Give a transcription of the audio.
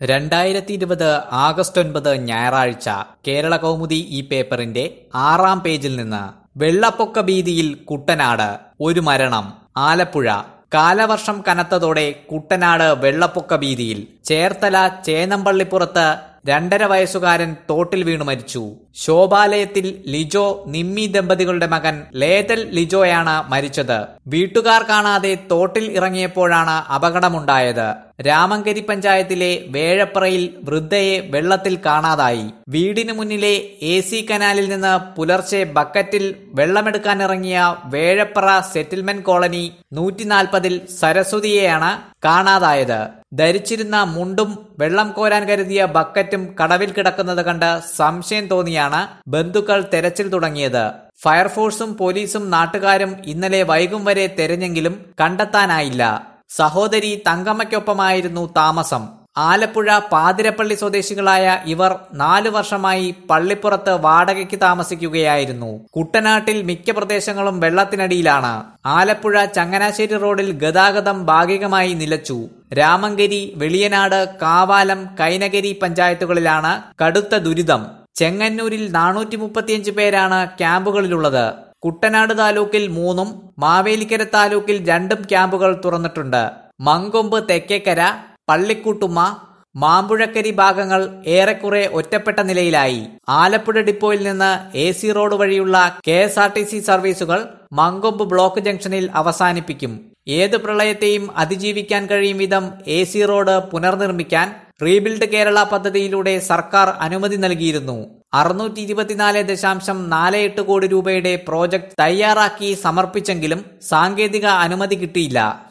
രണ്ടായിരത്തി ഇരുപത് ആഗസ്റ്റ് ഒൻപത് ഞായറാഴ്ച കേരള കൗമുദി ഈ പേപ്പറിന്റെ ആറാം പേജിൽ നിന്ന് വെള്ളപ്പൊക്ക ഭീതിയിൽ കുട്ടനാട് ഒരു മരണം ആലപ്പുഴ കാലവർഷം കനത്തതോടെ കുട്ടനാട് വെള്ളപ്പൊക്ക ഭീതിയിൽ ചേർത്തല ചേന്നമ്പള്ളിപ്പുറത്ത് രണ്ടര വയസ്സുകാരൻ തോട്ടിൽ വീണു മരിച്ചു ശോഭാലയത്തിൽ ലിജോ നിമ്മി ദമ്പതികളുടെ മകൻ ലേതൽ ലിജോയാണ് മരിച്ചത് വീട്ടുകാർ കാണാതെ തോട്ടിൽ ഇറങ്ങിയപ്പോഴാണ് അപകടമുണ്ടായത് രാമങ്കരി പഞ്ചായത്തിലെ വേഴപ്രയിൽ വൃദ്ധയെ വെള്ളത്തിൽ കാണാതായി വീടിനു മുന്നിലെ എ സി കനാലിൽ നിന്ന് പുലർച്ചെ ബക്കറ്റിൽ വെള്ളമെടുക്കാനിറങ്ങിയ വേഴപ്ര സെറ്റിൽമെന്റ് കോളനി നൂറ്റിനാൽപ്പതിൽ സരസ്വതിയെയാണ് കാണാതായത് ധരിച്ചിരുന്ന മുണ്ടും വെള്ളം കോരാൻ കരുതിയ ബക്കറ്റും കടവിൽ കിടക്കുന്നത് കണ്ട് സംശയം തോന്നിയാണ് ബന്ധുക്കൾ തെരച്ചിൽ തുടങ്ങിയത് ഫയർഫോഴ്സും പോലീസും നാട്ടുകാരും ഇന്നലെ വൈകും വരെ തെരഞ്ഞെങ്കിലും കണ്ടെത്താനായില്ല സഹോദരി തങ്കമ്മയ്ക്കൊപ്പമായിരുന്നു താമസം ആലപ്പുഴ പാതിരപ്പള്ളി സ്വദേശികളായ ഇവർ നാലു വർഷമായി പള്ളിപ്പുറത്ത് വാടകയ്ക്ക് താമസിക്കുകയായിരുന്നു കുട്ടനാട്ടിൽ മിക്ക പ്രദേശങ്ങളും വെള്ളത്തിനടിയിലാണ് ആലപ്പുഴ ചങ്ങനാശ്ശേരി റോഡിൽ ഗതാഗതം ഭാഗികമായി നിലച്ചു രാമങ്കരി വെളിയനാട് കാവാലം കൈനഗരി പഞ്ചായത്തുകളിലാണ് കടുത്ത ദുരിതം ചെങ്ങന്നൂരിൽ നാനൂറ്റി മുപ്പത്തിയഞ്ച് പേരാണ് ക്യാമ്പുകളിലുള്ളത് കുട്ടനാട് താലൂക്കിൽ മൂന്നും മാവേലിക്കര താലൂക്കിൽ രണ്ടും ക്യാമ്പുകൾ തുറന്നിട്ടുണ്ട് മങ്കൊമ്പ് തെക്കേക്കര പള്ളിക്കൂട്ടുമ്മ മാമ്പുഴക്കരി ഭാഗങ്ങൾ ഏറെക്കുറെ ഒറ്റപ്പെട്ട നിലയിലായി ആലപ്പുഴ ഡിപ്പോയിൽ നിന്ന് എ സി റോഡ് വഴിയുള്ള K S R T C സർവീസുകൾ മങ്കൊമ്പ് ബ്ലോക്ക് ജംഗ്ഷനിൽ അവസാനിപ്പിക്കും ഏത് പ്രളയത്തെയും അതിജീവിക്കാൻ കഴിയും വിധം എ സി റോഡ് പുനർനിർമ്മിക്കാൻ റീബിൽഡ് കേരള പദ്ധതിയിലൂടെ സർക്കാർ അനുമതി നൽകിയിരുന്നു അറുന്നൂറ്റി ഇരുപത്തിനാല് ദശാംശം നാല് എട്ട് കോടി രൂപയുടെ പ്രോജക്ട് തയ്യാറാക്കി സമർപ്പിച്ചെങ്കിലും സാങ്കേതിക അനുമതി കിട്ടിയില്ല